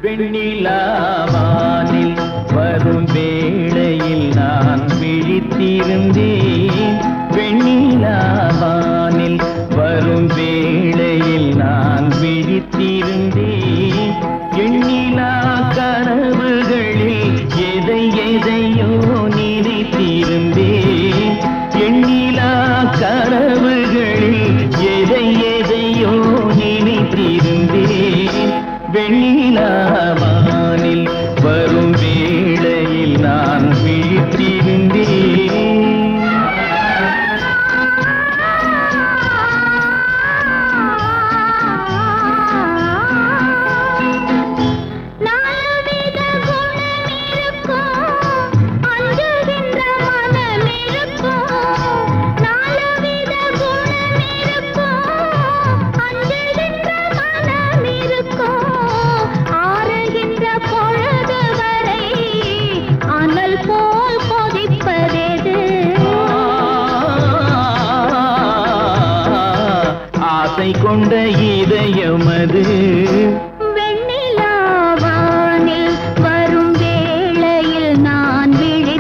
வெண்ணிலாவானில் வரும் வேளையில் நான் விழித்திருந்தேன் வெண்ணிலாவானில் வரும் வேளையில் நான் விழித்திருந்தேன் எண்ணிலா கனவுகளில் எதை எதையோ நினைத்திருந்தேன் எண்ணிலா கனவுகளில் எதை எதையோ நினைத்திருந்தேன் வெண்ணிலாவானில் வரும் வேளையில் நான் விழித்திருந்தேன் நாலுவித குணம் இருக்கும் அஞ்சுகின்ற மனம் இருக்கும் நாலுவித குணம் இருக்கும் அஞ்சுகின்ற மனம் இருக்கும் ஆறுகின்ற பொழுது வரை அனல் போல் கொதிப்பதெது ஆசை கொண்ட இதயமது வெண்ணிலாவானில் வரும் வேளையில் நான்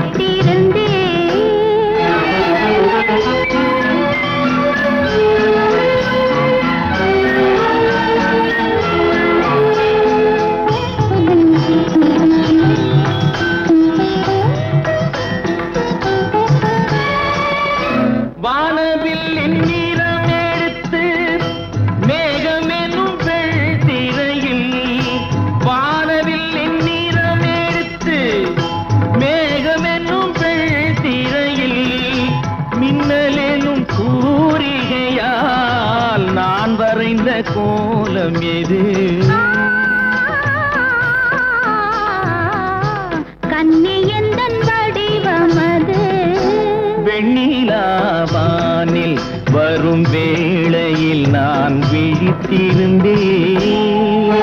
வானவில் நிறம் எடுத்து மேகமெனும் திரையில் வானவில் நிறம் எடுத்து மேகமெனும் திரையில் மின்னலெனும் கூறிகையால் நான் வரைந்த கோலம் எது கன்னியந்தன் வடிவமது வெண்ணிலாவானில் வரும் வேளையில் நான் விழித்திருந்தேன்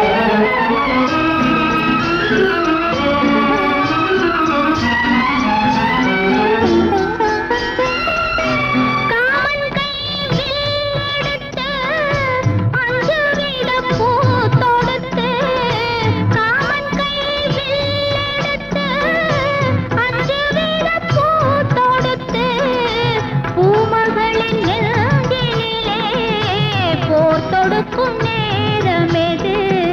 காமன் கையில் எடுத்து அஞ்சு விட பூ தொடுத்து காமன் கையில் எடுத்து அஞ்சு விட பூ தொடுத்து பூமகளின் நெஞ்சினிலே போர் தொடுக்கும் நேரமெது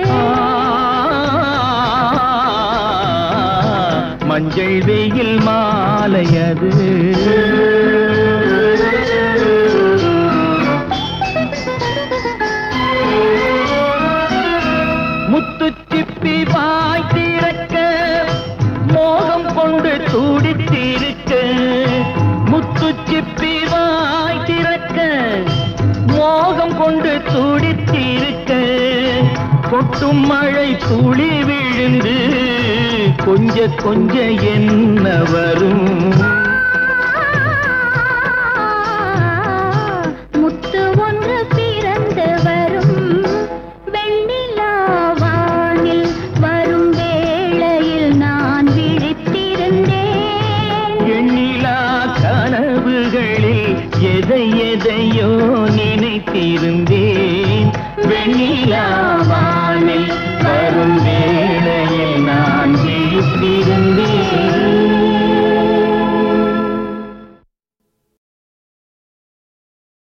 மஞ்சள் வெயில் மாலையது முத்துச்சிப்பி வாய் திறக்க மோகம் கொண்டு துடித்திருக்க முத்துச்சிப்பி வாய் திறக்க மோகம் கொண்டு துடித்திருக்க கொட்டும் மழை துளி விழுந்து கொஞ்ச கொஞ்ச என்ன வரும் முத்து ஒன்று பிறந்து வரும் வெண்ணிலாவானில் வரும் வேளையில் நான் விழித்திருந்தேன் எண்ணிலா கனவுகளில் எதை எதையோ நினைத்திருந்தேன் வெண்ணிலாவானில் வரும்